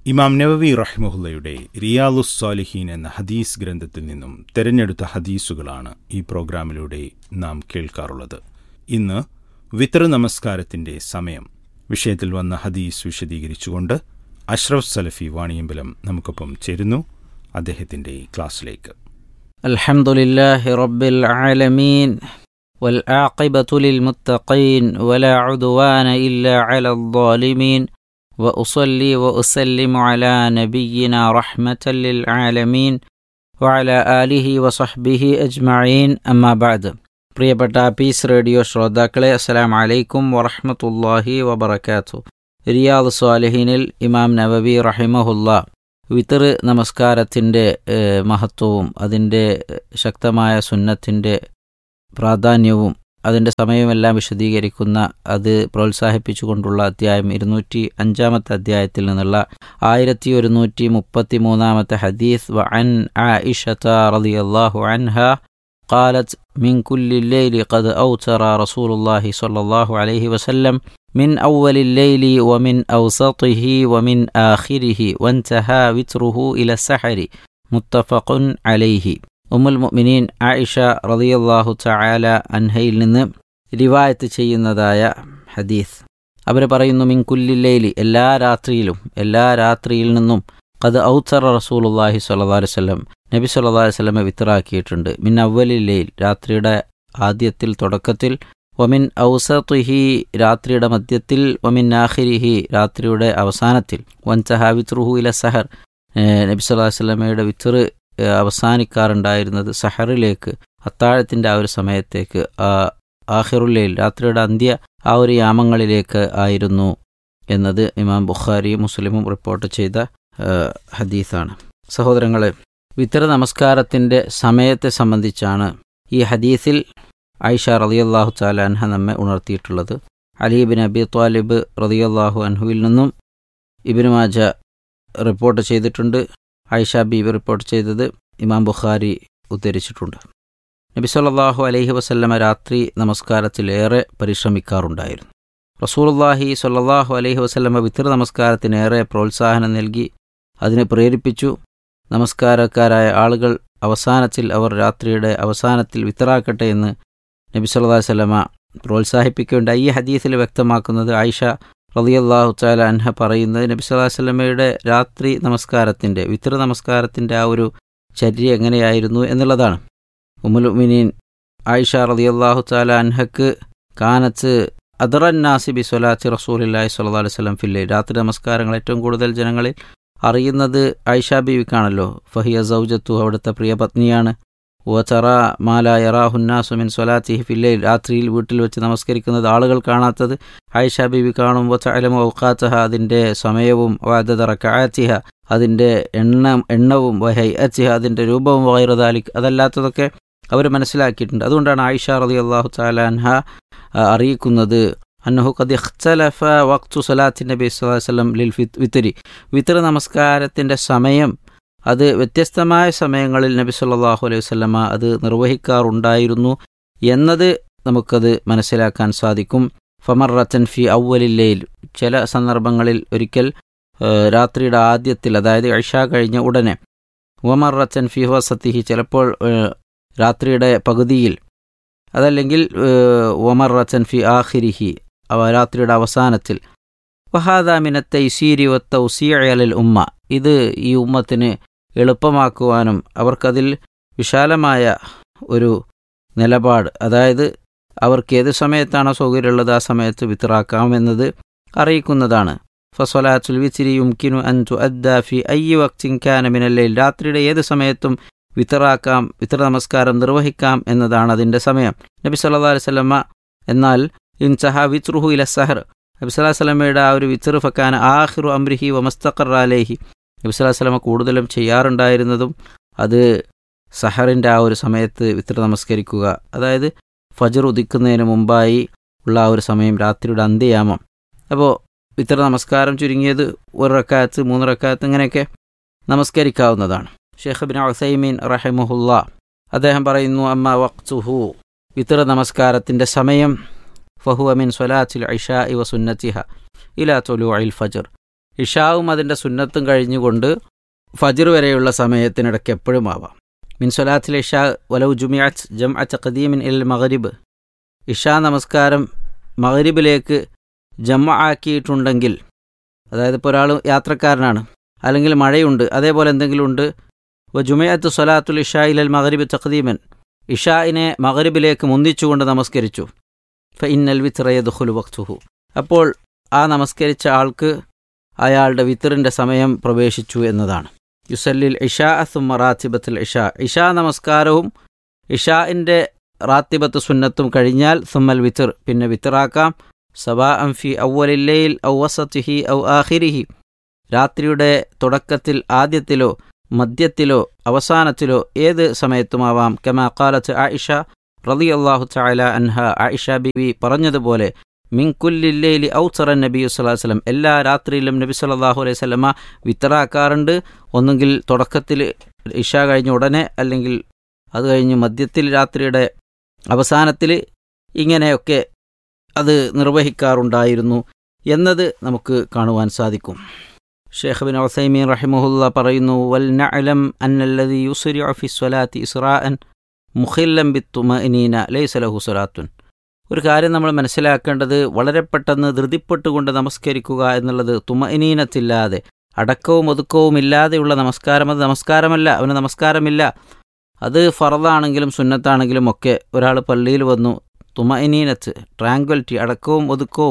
ഇമാം നവവി റഹ്മുല്ലയുടെ റിയാലുസ് സാലിഹീൻ എന്ന ഹദീസ് ഗ്രന്ഥത്തിൽ നിന്നും തെരഞ്ഞെടുത്ത ഹദീസുകളാണ് ഈ പ്രോഗ്രാമിലൂടെ നാം കേൾക്കാറുള്ളത് ഇന്ന് വിത്ര നമസ്കാരത്തിന്റെ സമയം വിഷയത്തിൽ വന്ന ഹദീസ് വിശദീകരിച്ചുകൊണ്ട് അഷ്റഫ് സലഫി വാണിയമ്പലം നമുക്കൊപ്പം ചേരുന്നു അദ്ദേഹത്തിന്റെ ക്ലാസ്സിലേക്ക് الحمد لله رب العالمين والعاقبة للمتقين ولا عدوان إلا على الظالمين وأصلي وأسلم على نبينا رحمة للعالمين وعلى آله وصحبه أجمعين أما بعد പ്രിയപ്പെട്ട പീസ് റേഡിയോ ശ്രോതാക്കളെ അസ്സലാം അലൈക്കും വറഹ്മത്തുള്ളാഹി വബറകാത്തു റിയാദ് സ്വാലിഹീനിൽ ഇമാം നവവി റഹിമഹുല്ല വിത്തർ നമസ്കാരത്തിൻ്റെ ഏഹ്, മഹത്വവും അതിൻ്റെ ശക്തമായ സുന്നത്തിൻ്റെ പ്രാധാന്യവും അതിൻ്റെ സമയമെല്ലാം വിശദീകരിക്കുന്ന അത് പ്രോത്സാഹിപ്പിച്ചുകൊണ്ടുള്ള അധ്യായം ഇരുന്നൂറ്റി അഞ്ചാമത്തെ അധ്യായത്തിൽ നിന്നുള്ള ആയിരത്തി ഒരുന്നൂറ്റി മുപ്പത്തി മൂന്നാമത്തെ ഹദീസ് വ അൻ ആയിഷത റളിയല്ലാഹു അൻഹ قالت من كل الليل قد أوتر رسول الله صلى الله عليه وسلم من أول الليل ومن أوسطه ومن آخره وانتهى وتره إلى السحر متفق عليه ഉമ്മുൽ മുഅ്മിനീൻ ആയിഷ റളിയല്ലാഹു തആല അൻഹയിൽ നിന്ന് റിവായത്ത് ചെയ്യുന്നതായ ഹദീസ് അവർ പറയുന്നു മിൻ കുല്ലില്ലൈലി എല്ലാ രാത്രിയിലും എല്ലാ രാത്രിയിൽ നിന്നും അത് ഔത്തറ റസൂലുള്ളാഹി സ്വല്ലല്ലാഹു അലൈഹി വസല്ലം നബി സല്ലല്ലാഹു അലൈഹി വസല്ലമെ വിത്റാക്കിയിട്ടുണ്ട് മിൻ അവലില്ലൈൽ രാത്രിയുടെ ആദ്യത്തിൽ തുടക്കത്തിൽ വമിൻ ഔസത്തുഹി രാത്രിയുടെ മധ്യത്തിൽ വമിൻ ആഖിരിഹി രാത്രിയുടെ അവസാനത്തിൽ വൻചഹ വിത്രുഹു ഇല സഹർ ഏഹ് നബി സല്ലല്ലാഹു അലൈഹി വസല്ലമയുടെ വിത്റ് ഏഹ് അവസാനിക്കാറുണ്ടായിരുന്നത് സഹറിലേക്ക് അത്താഴത്തിൻ്റെ ആ ഒരു സമയത്തേക്ക് ആ ആഹിറുല്ലയിൽ രാത്രിയുടെ അന്ത്യ ആ ഒരു യാമങ്ങളിലേക്ക് ആയിരുന്നു എന്നത് ഇമാം ബുഖാരിയും മുസ്ലിമും റിപ്പോർട്ട് ചെയ്ത ഏഹ് ഹദീസാണ് സഹോദരങ്ങളെ വിത്തര നമസ്കാരത്തിൻ്റെ സമയത്തെ സംബന്ധിച്ചാണ് ഈ ഹദീസിൽ ഐഷ റളിയല്ലാഹു തആല അൻഹ നമ്മെ ഉണർത്തിയിട്ടുള്ളത് അലി ബിൻ അബി ത്വാലിബ് റളിയല്ലാഹു അൻഹുവിൽ നിന്നും ഇബ്നു മാജ റിപ്പോർട്ട് ചെയ്തിട്ടുണ്ട് ഐഷ ബീബി റിപ്പോർട്ട് ചെയ്തത് ഇമാം ബുഖാരി ഉദ്ധരിച്ചിട്ടുണ്ട് നബി സല്ലല്ലാഹു അലൈഹി വസല്ലമ രാത്രി നമസ്കാരത്തിലേറെ പരിശ്രമിക്കാറുണ്ടായിരുന്നു റസൂലുള്ളാഹി സ്വല്ലല്ലാഹു അലൈഹി വസല്ലമ വിത്തർ നമസ്കാരത്തിനേറെ പ്രോത്സാഹനം നൽകി അതിനെ പ്രേരിപ്പിച്ചു നമസ്കാരക്കാരായ ആളുകൾ അവസാനത്തിൽ അവർ രാത്രിയുടെ അവസാനത്തിൽ വിത്തറാക്കട്ടെ എന്ന് നബി സല്ലല്ലാഹു അലൈഹി വസല്ലമ പ്രോത്സാഹിപ്പിക്കുകയുണ്ടായി ഈ ഹദീസിൽ വ്യക്തമാക്കുന്നത് ആയിഷ റളിയല്ലാഹു തആല അൻഹ പറയുന്നത് നബി സല്ലല്ലാഹു അലൈഹി വസല്ലമയുടെ രാത്രി നമസ്കാരത്തിൻ്റെ വിത്തർ നമസ്കാരത്തിൻ്റെ ആ ഒരു ചര്യ എങ്ങനെയായിരുന്നു എന്നുള്ളതാണ് ഉമ്മുലുമിനീൻ ആയിഷ റളിയല്ലാഹു തആല അൻഹക്ക് കാനത്ത് അദറന്നാസി ബി സ്വലാത്തി റസൂലില്ലാഹി സ്വല്ലല്ലാഹു അലൈഹി വസല്ലം ഫില്ലേ രാത്രി നമസ്കാരങ്ങൾ ഏറ്റവും കൂടുതൽ ജനങ്ങളിൽ അറിയുന്നത് ആയിഷ ബീവിക്കാണല്ലോ ഫഹിയ സൗജത്തു അവിടുത്തെ പ്രിയ പത്നിയാണ് വചറ മാല യറാഹുന്നാസു മിൻ സ്വലാത്തിഹി ഫില്ലേ രാത്രിയിൽ വീട്ടിൽ വെച്ച് നമസ്കരിക്കുന്നത് ആളുകൾ കാണാത്തത് ആയിഷ ബീവി കാണും വചഅലമു ഔഖാത്തഹ അതിൻ്റെ സമയവും വാദത റക്അത്തിഹ അതിൻ്റെ എണ്ണം എണ്ണവും വഹൈ അച്ചിഹ അതിൻ്റെ രൂപവും വൈറദാലിക് അതല്ലാത്തതൊക്കെ അവർ മനസ്സിലാക്കിയിട്ടുണ്ട് അതുകൊണ്ടാണ് ആയിഷ റതി അള്ളാഹു താലാൻഹ അറിയിക്കുന്നത് അന്നഹു ഖദ് ഇഖ്തലഫ വഖ്തു സലാത്തി നബി സ്വല്ലല്ലാഹു അലൈഹി വസല്ലം ലിൽ ഫിത്- വിത്രി വിത്ര നമസ്കാരത്തിൻ്റെ സമയം അത് വ്യത്യസ്തമായ സമയങ്ങളിൽ നബി സല്ലല്ലാഹു അലൈഹി വസല്ലമ അത് നിർവഹിക്കാറുണ്ടായിരുന്നു എന്നത് നമുക്കത് മനസ്സിലാക്കാൻ സാധിക്കും ഫമറത്തൻ ഫി ഔവലില്ലയിൽ ചില സന്ദർഭങ്ങളിൽ ഒരിക്കൽ ഏഹ്, രാത്രിയുടെ ആദ്യത്തിൽ അതായത് ഇഷ കഴിഞ്ഞ ഉടനെ വമറത്തൻ ഫി വസത്തിഹി ചിലപ്പോൾ ഏഹ്, രാത്രിയുടെ പകുതിയിൽ അതല്ലെങ്കിൽ ഒമറച്ചൻ ഫി ആഖിരിഹി അവ രാത്രിയുടെ അവസാനത്തിൽ വഹാദാമിന തൈസീരി വത്തൗസിയൽ ഉമ്മ ഇത് ഈ ഉമ്മത്തിന് എളുപ്പമാക്കുവാനും അവർക്കതിൽ വിശാലമായ ഒരു നിലപാട് അതായത് അവർക്ക് ഏത് സമയത്താണോ സൗകര്യമുള്ളത് ആ സമയത്ത് വിത്രാക്കാമെന്നത് അറിയിക്കുന്നതാണ് ഫസൊലാത്തുൽ വിത്തിരി യുംകിനു അൻ തുഅദ്ദ ഫി അയ്യ വക്തിൻ കാന മിനല്ലൈൽ രാത്രിയുടെ ഏത് സമയത്തും വിത്തറാക്കാം വിത്തർ നമസ്കാരം നിർവഹിക്കാം എന്നതാണ് അതിൻ്റെ സമയം നബി സല്ലല്ലാഹു അലൈഹി വസല്ലമ എന്നാൽ ഇൻസഹ വിത്രുഹു ഇല സഹർ നബി സല്ലല്ലാഹു അലൈഹി വസല്ലമയുടെ ആ ഒരു വിത്തർ ഫക്കാൻ ആഖിറു അംരിഹി വമസ്തഖർ അലൈഹി നബി സല്ലല്ലാഹു അലൈഹി വസല്ലമ കൂടുതലും ചെയ്യാറുണ്ടായിരുന്നതും അത് സഹറിൻ്റെ ആ ഒരു സമയത്ത് വിത്തർ നമസ്കരിക്കുക അതായത് ഫജർ ഉദിക്കുന്നതിന് മുമ്പായി ഉള്ള ആ ഒരു സമയം രാത്രിയുടെ അന്ത്യയാമം അപ്പോൾ വിത്തർ നമസ്കാരം ചുരുങ്ങിയത് ഒരു റക്കാത്ത് മൂന്ന് റക്കാത്ത് ഇങ്ങനെയൊക്കെ നമസ്കരിക്കാവുന്നതാണ് ഷെയ്ഖ് ബിൻ ഉസൈമീൻ റഹിമുഹുല്ല അദ്ദേഹം പറയുന്നു അമ്മ വഖ്തുഹു വിത്തർ നമസ്കാരത്തിൻ്റെ സമയം ഫഹുവ മിൻ സ്വലാത്തിൽ ഇഷാ ഇവ സുന്നത്തിഹ ഇലാ തൊലു അൽ ഫജർ ഇഷാവും അതിൻ്റെ സുന്നത്തും കഴിഞ്ഞുകൊണ്ട് ഫജിർ വരെയുള്ള സമയത്തിനിടയ്ക്ക് എപ്പോഴും ആവാം മിൻ സ്വലാത്തിൽ ഇഷാ വലൗ ജുമിയാത്ത് ജം അ ഖദീമിൻ ഇൽ മഗരിബ് ഇഷാ നമസ്കാരം മഗരിബിലേക്ക് ജമ ആക്കിയിട്ടുണ്ടെങ്കിൽ അതായത് ഇപ്പോൾ ഒരാൾ യാത്രക്കാരനാണ് അല്ലെങ്കിൽ മഴയുണ്ട് അതേപോലെ എന്തെങ്കിലും ഉണ്ട് വ ജുമയത്ത് സ്വലാത്തുൽ ഇഷായിൽ അൽ മഗരിബ് തഖദീമൻ ഇഷായിനെ മഗരിബിലേക്ക് മുന്തിച്ചുകൊണ്ട് നമസ്കരിച്ചു ഫ ഇന്നൽ വിത്രയദുഹുൽ വക്തുഹു അപ്പോൾ ആ നമസ്കരിച്ച ആൾക്ക് അയാളുടെ വിത്തറിൻ്റെ സമയം പ്രവേശിച്ചു എന്നതാണ് യുസല്ലിൽ ഇഷാ സുമ്മ റാത്തിബത്തുൽ ഇഷാ ഇഷാ നമസ്കാരവും ഇഷാഇൻ്റെ റാത്തിബത്ത് സുന്നത്തും കഴിഞ്ഞാൽ സുമ്മൽ വിത്തർ പിന്നെ വിത്തറാക്കാം സബാ അംഫി ഔവലില്ലയിൽ ഔ വസത്തിഹി ഔ ആഹിരിഹി രാത്രിയുടെ തുടക്കത്തിൽ ആദ്യത്തിലോ മധ്യത്തിലോ അവസാനത്തിലോ ഏത് സമയത്തുമാവാം കമാ കാലത്ത് ആയിഷ റതി അള്ളാഹു ചായ അൻഹ ആയിഷ ബിബി പറഞ്ഞതുപോലെ മിങ്കുല്ലില്ലയിലി ഔസറ നബി വസ്ലാം എല്ലാ രാത്രിയിലും നബി സല്ലാഹു അലൈഹി സ്വലമ വിത്തറാക്കാറുണ്ട് ഒന്നുകിൽ തുടക്കത്തിൽ ഇഷ കഴിഞ്ഞ ഉടനെ അല്ലെങ്കിൽ അത് കഴിഞ്ഞ് മധ്യത്തിൽ രാത്രിയുടെ അവസാനത്തിൽ ഇങ്ങനെയൊക്കെ അത് നിർവഹിക്കാറുണ്ടായിരുന്നു എന്നത് നമുക്ക് കാണുവാൻ സാധിക്കും ഷേഖ് ബിൻ ഒസൈമീൻ റഹിമുല്ല പറയുന്നു വൽ നഅലം അന്നല്ലദി യുസ്രി ഫി സ്വലാത്തി ഇസ്രാഅൻ മുഖില്ലം ബിത്തുമഇനീന ലൈസ ലഹു സ്വലാത്തുൻ ഒരു കാര്യം നമ്മൾ മനസ്സിലാക്കേണ്ടത് വളരെ പെട്ടെന്ന് ധൃതിപ്പെട്ടുകൊണ്ട് നമസ്കരിക്കുക എന്നുള്ളത് തുമഇനീനത്തില്ലാതെ അടക്കവും ഒതുക്കവും ഇല്ലാതെയുള്ള നമസ്കാരം അത് നമസ്കാരമല്ല അവന് നമസ്കാരമില്ല അത് ഫറദാണെങ്കിലും സുന്നത്താണെങ്കിലും ഒക്കെ ഒരാൾ പള്ളിയിൽ വന്നു തുമഇനീനത്ത് ട്രാങ്ക്വലിറ്റി അടക്കവും ഒതുക്കവും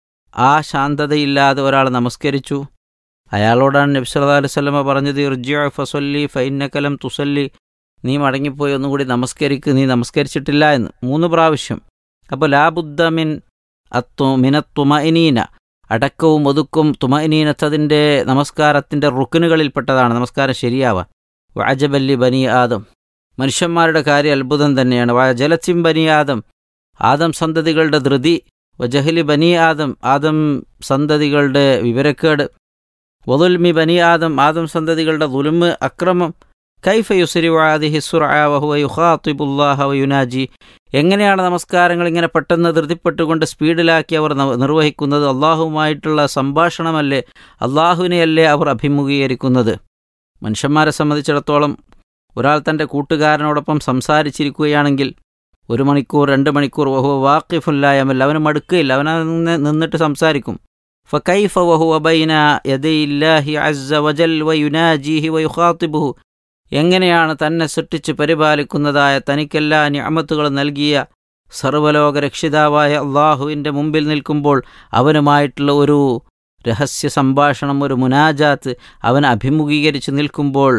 ആ ശാന്തതയില്ലാതെ ഒരാൾ നമസ്കരിച്ചു അയാളോടാണ് നബി സല്ലാ അലൈഹി സ്വലമ പറഞ്ഞത് ഇർജിയ ഫസൊല്ലി ഫൈനക്കലം തുസല്ലി നീ മടങ്ങിപ്പോയി ഒന്നുകൂടി നമസ്കരിക്ക് നീ നമസ്കരിച്ചിട്ടില്ല എന്ന് മൂന്ന് പ്രാവശ്യം അപ്പോൾ ലാബുദ്ദമിൻ അത്തു മിനത്തുമഇനീന അടക്കവും ഒതുക്കും തുമഇനീനത്തതിൻ്റെ നമസ്കാരത്തിൻ്റെ റുക്കിനുകളിൽപ്പെട്ടതാണ് നമസ്കാരം ശരിയാവാൻ വാജബല്ലി ബനി ആദം മനുഷ്യന്മാരുടെ കാര്യം അത്ഭുതം തന്നെയാണ് വാജലത്തിം ബനി ആദം ആദം സന്തതികളുടെ ധൃതി വജഹലി ബനി ആദം ആദം സന്തതികളുടെ വിവരക്കേട് വതുൽമി ബനി ആദം ആദം സന്തതികളുടെ ദുലുമ് അക്രമം കൈഫ യുസരി വാദിഹി യുനാജി എങ്ങനെയാണ് നമസ്കാരങ്ങൾ ഇങ്ങനെ പെട്ടെന്ന് ധൃതിപ്പെട്ടുകൊണ്ട് സ്പീഡിലാക്കി അവർ നിർവഹിക്കുന്നത് അള്ളാഹുവുമായിട്ടുള്ള സംഭാഷണമല്ലേ അള്ളാഹുവിനെയല്ലേ അവർ അഭിമുഖീകരിക്കുന്നത് മനുഷ്യന്മാരെ സംബന്ധിച്ചിടത്തോളം ഒരാൾ തൻ്റെ കൂട്ടുകാരനോടൊപ്പം സംസാരിച്ചിരിക്കുകയാണെങ്കിൽ ഒരു മണിക്കൂർ രണ്ട് മണിക്കൂർ വഹുവ വാക്കിഫുല്ലായമല്ല അവന് മടുക്കുകയില്ല അവനെ നിന്നിട്ട് സംസാരിക്കും فكيف وهو بين يدي الله عز وجل ويناجيه ويخاطبه എങ്ങനെയാണ് തന്നെ സൃഷ്ടിച്ച് പരിപാലിക്കുന്നതായ തനിക്കെല്ലാ ഞാമത്തുകൾ നൽകിയ സർവലോക രക്ഷിതാവായ അള്ളാഹുവിൻ്റെ മുമ്പിൽ നിൽക്കുമ്പോൾ അവനുമായിട്ടുള്ള ഒരു രഹസ്യ സംഭാഷണം ഒരു മുനാജാത്ത് അവൻ അഭിമുഖീകരിച്ച് നിൽക്കുമ്പോൾ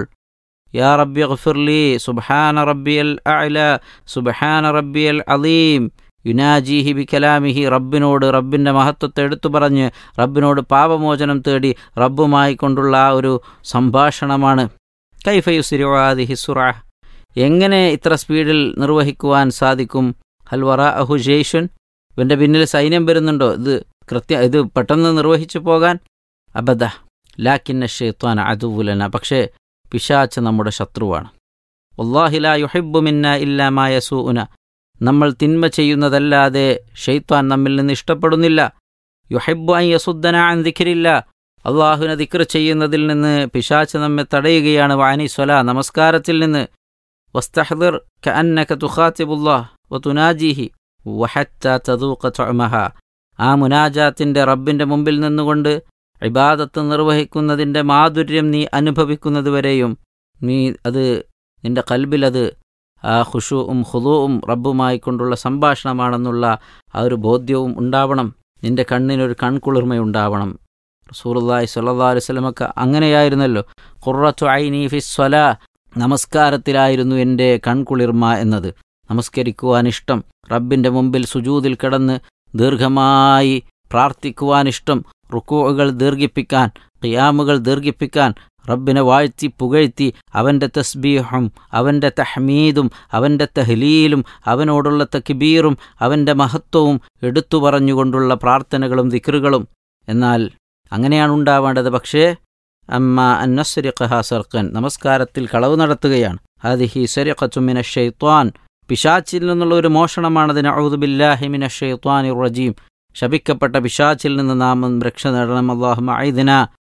യാ റബ്ബി ഗഫിർലി സുബ്ഹാന റബ്ബിയൽ അഅല സുബ്ഹാന റബ്ബിയൽ അലീം യുനാജീഹി ബി കലാമിഹി റബ്ബിനോട് റബ്ബിൻ്റെ മഹത്വത്തെ എടുത്തു പറഞ്ഞ് റബ്ബിനോട് പാപമോചനം തേടി റബ്ബുമായി കൊണ്ടുള്ള ആ ഒരു സംഭാഷണമാണ് കൈഫയുസിരിവാദിഹി സുറ എങ്ങനെ ഇത്ര സ്പീഡിൽ നിർവഹിക്കുവാൻ സാധിക്കും ഹൽവറ അഹു ജെയ്ഷുൻ ഇവൻ്റെ പിന്നിൽ സൈന്യം വരുന്നുണ്ടോ ഇത് കൃത്യ ഇത് പെട്ടെന്ന് നിർവഹിച്ചു പോകാൻ അബദ ലാക്കിന്ന ഷെയ്ത്വാൻ അതുവുലന പക്ഷേ പിശാച്ച് നമ്മുടെ ശത്രുവാണ് ഒല്ലാഹില യുഹിബു മിന്ന ഇല്ലാമായ സൂന നമ്മൾ തിന്മ ചെയ്യുന്നതല്ലാതെ ഷെയ്ത്വാൻ നമ്മിൽ നിന്ന് ഇഷ്ടപ്പെടുന്നില്ല യുഹിബു അൻ യസുദ്ദന അൻ ദിഖിരില്ല അള്ളാഹുവിനെ ദിക്ർ ചെയ്യുന്നതിൽ നിന്ന് പിശാച്ച് നമ്മെ തടയുകയാണ് വാനി സ്വല നമസ്കാരത്തിൽ നിന്ന് വസ്തഹദിർ കഅന്നക തുഖാത്തിബുല്ലാഹ് വതുനാജിഹി വഹത്ത തദൂഖ തുഅമഹ ആ മുനാജാത്തിൻ്റെ റബ്ബിൻ്റെ മുമ്പിൽ നിന്നുകൊണ്ട് ഇബാദത്ത് നിർവഹിക്കുന്നതിൻ്റെ മാധുര്യം നീ അനുഭവിക്കുന്നതുവരെയും നീ അത് നിന്റെ കൽബിൽ അത് ആ ഖുഷുവും ഹുദുവും റബ്ബുമായി കൊണ്ടുള്ള സംഭാഷണമാണെന്നുള്ള ആ ഒരു ബോധ്യവും ഉണ്ടാവണം നിന്റെ കണ്ണിനൊരു കൺകുളിർമയുണ്ടാവണം റസൂറുല്ലാഹി സ്വല്ലല്ലാഹു അലൈഹി വസല്ലമക്ക് അങ്ങനെയായിരുന്നല്ലോ ഖുറത്തു ഐനി ഫി സ്വലാ നമസ്കാരത്തിലായിരുന്നു എൻ്റെ കൺകുളിർമ എന്നത് നമസ്കരിക്കുവാൻ ഇഷ്ടം റബ്ബിൻ്റെ മുമ്പിൽ സുജൂതിൽ കിടന്ന് ദീർഘമായി പ്രാർത്ഥിക്കുവാൻ ഇഷ്ടം റുക്കുകൾ ദീർഘിപ്പിക്കാൻ ഖിയാമുകൾ ദീർഘിപ്പിക്കാൻ റബ്ബിനെ വാഴ്ത്തി പുകഴ്ത്തി അവൻ്റെ തസ്ബീഹും അവൻ്റെ തഹ്മീദും അവൻ്റെ തഹ്ലീലും അവനോടുള്ള തക്ബീറും അവൻ്റെ മഹത്വവും എടുത്തു പറഞ്ഞുകൊണ്ടുള്ള പ്രാർത്ഥനകളും ദിക്റുകളും എന്നാൽ അങ്ങനെയാണ് ഉണ്ടാവേണ്ടത് പക്ഷേ അമ്മ അന്നസ്രിഖഹ സർക്കൻ നമസ്കാരത്തിൽ കളവ് നടത്തുകയാണ് ഹദിഹി സരിഖത്തുമിന ഷെയ്ത്വാൻ പിശാച്ചിൽ നിന്നുള്ള ഒരു മോഷണമാണതിന് ഔദുബില്ലാഹിമിന ഷെയ്ത്വാൻ റജീം ശപിക്കപ്പെട്ട പിശാച്ചിൽ നിന്ന് നാം രക്ഷ നേടണം അള്ളാഹു ഐദിന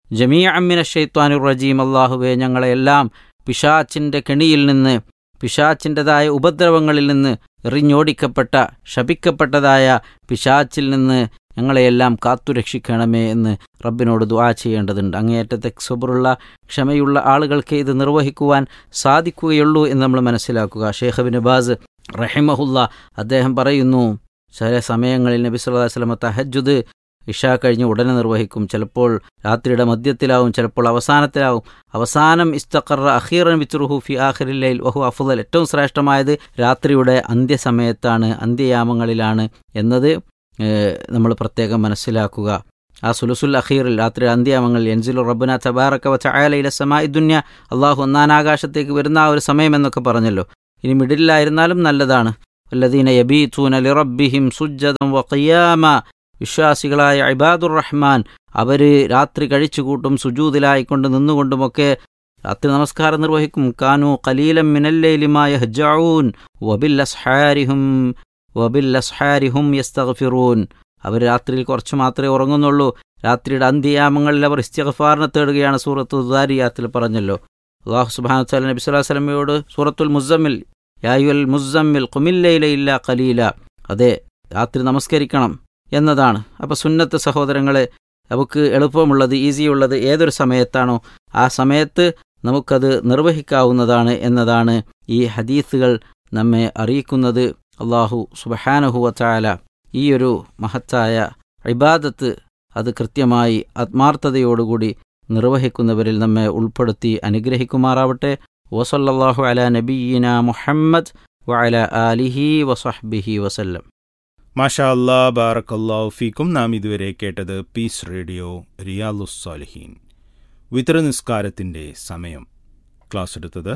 ജമീ അമ്മിന ഷെയ്ത്വാനുർ റജീം അള്ളാഹുവെ ഞങ്ങളെല്ലാം പിശാച്ചിൻ്റെ കെണിയിൽ നിന്ന് പിശാച്ചിൻ്റെതായ ഉപദ്രവങ്ങളിൽ നിന്ന് എറിഞ്ഞോടിക്കപ്പെട്ട ശപിക്കപ്പെട്ടതായ പിശാച്ചിൽ നിന്ന് ഞങ്ങളെയെല്ലാം കാത്തുരക്ഷിക്കണമേ എന്ന് റബ്ബിനോട് ദുആ ചെയ്യേണ്ടതുണ്ട് അങ്ങേയറ്റത്തെ സബറുള്ള ക്ഷമയുള്ള ആളുകൾക്ക് ഇത് നിർവഹിക്കുവാൻ സാധിക്കുകയുള്ളൂ എന്ന് നമ്മൾ മനസ്സിലാക്കുക ഷേഖ് ബിൻ ബാസ് റഹിമഹുല്ല അദ്ദേഹം പറയുന്നു ചില സമയങ്ങളിൽ നബി സല്ലല്ലാഹു അലൈഹി വസല്ലം തഹജ്ജുദ് ഇഷ കഴിഞ്ഞ് ഉടനെ നിർവഹിക്കും ചിലപ്പോൾ രാത്രിയുടെ മധ്യത്തിലാവും ചിലപ്പോൾ അവസാനത്തിലാവും അവസാനം ഇസ്തഖറ അഖീറൻ വിച്ചുറുഹു ഫി ആഖിറില്ലയിൽ വഹു അഫുദൽ ഏറ്റവും ശ്രേഷ്ഠമായത് രാത്രിയുടെ അന്ത്യസമയത്താണ് അന്ത്യയാമങ്ങളിലാണ് എന്നത് നമ്മൾ പ്രത്യേകം മനസ്സിലാക്കുക ആ സുലുസുൽ അഖീറിൽ രാത്രി അന്ത്യാമങ്ങളിൽ എൻസിലു റബ്ബുന തബാറക്ക വ ചായാലയിലെ സമായി ദുന്യ അള്ളാഹു ഒന്നാനാകാശത്തേക്ക് വരുന്ന ആ ഒരു സമയം എന്നൊക്കെ പറഞ്ഞല്ലോ ഇനി മിഡിലായിരുന്നാലും നല്ലതാണ് വല്ലദീന യബീത്തൂന ലിറബ്ബിഹിം സുജ്ജദം വഖിയാമ വിശ്വാസികളായ ഇബാദുർ റഹ്മാൻ അവർ രാത്രി കഴിച്ചുകൂട്ടും സുജൂതിലായിക്കൊണ്ട് നിന്നുകൊണ്ടുമൊക്കെ രാത്രി നമസ്കാരം നിർവഹിക്കും കാനു കലീലം മിനല്ലേലിമായ ഹജാവൂൻ വബിൽ അസ്ഹാരിഹും വബിൽ അസ്ഹാരിഹും യസ്തഗ്ഫിറൂൻ അവർ രാത്രിയിൽ കുറച്ച് മാത്രമേ ഉറങ്ങുന്നുള്ളൂ രാത്രിയുടെ അന്ത്യയാമങ്ങളിൽ അവർ ഇസ്തിഗ്ഫാറിനെ തേടുകയാണ് സൂറത്ത് ദാരിയാത്തിൽ പറഞ്ഞല്ലോ അള്ളാഹു സുബാന തല നബി സ്വലാ സ്വലമയോട് സൂറത്തുൽ മുസമ്മിൽ യായുൽ മുസമ്മിൽ കുമില്ലയില ഇല്ല കലീല അതെ രാത്രി നമസ്കരിക്കണം എന്നതാണ് അപ്പോൾ സുന്നത്ത് സഹോദരങ്ങളെ നമുക്ക് എളുപ്പമുള്ളത് ഈസിയുള്ളത് ഏതൊരു സമയത്താണോ ആ സമയത്ത് നമുക്കത് നിർവഹിക്കാവുന്നതാണ് എന്നതാണ് ഈ ഹദീസുകൾ നമ്മെ അറിയിക്കുന്നത് അള്ളാഹു സുബഹാനഹുവ ചാല ഈ ഒരു മഹത്തായ ഇബാദത്ത് അത് കൃത്യമായി ആത്മാർത്ഥതയോടുകൂടി നിർവഹിക്കുന്നവരിൽ നമ്മെ ഉൾപ്പെടുത്തി അനുഗ്രഹിക്കുമാറാവട്ടെ വസല്ലാഹു അല നബീന മുഹമ്മദ് വഅല ആലിഹി വസഹ്ബിഹി വസല്ലം മാഷാ അല്ലാ ബാറക്കല്ലാഹു ഫീക്കും നാം ഇതുവരെ കേട്ടത് പീസ് റേഡിയോ റിയാലുസ്സാലിഹീൻ വിതര നിസ്കാരത്തിൻ്റെ സമയം ക്ലാസ് എടുത്തത്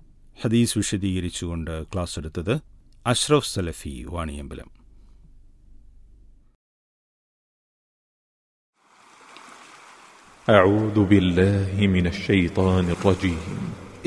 ഹദീസ് വിശദീകരിച്ചുകൊണ്ട് ക്ലാസ് എടുത്തത് അഷ്റഫ് സലഫി വാണിയമ്പലം أعوذ بالله من الشيطان الرجيم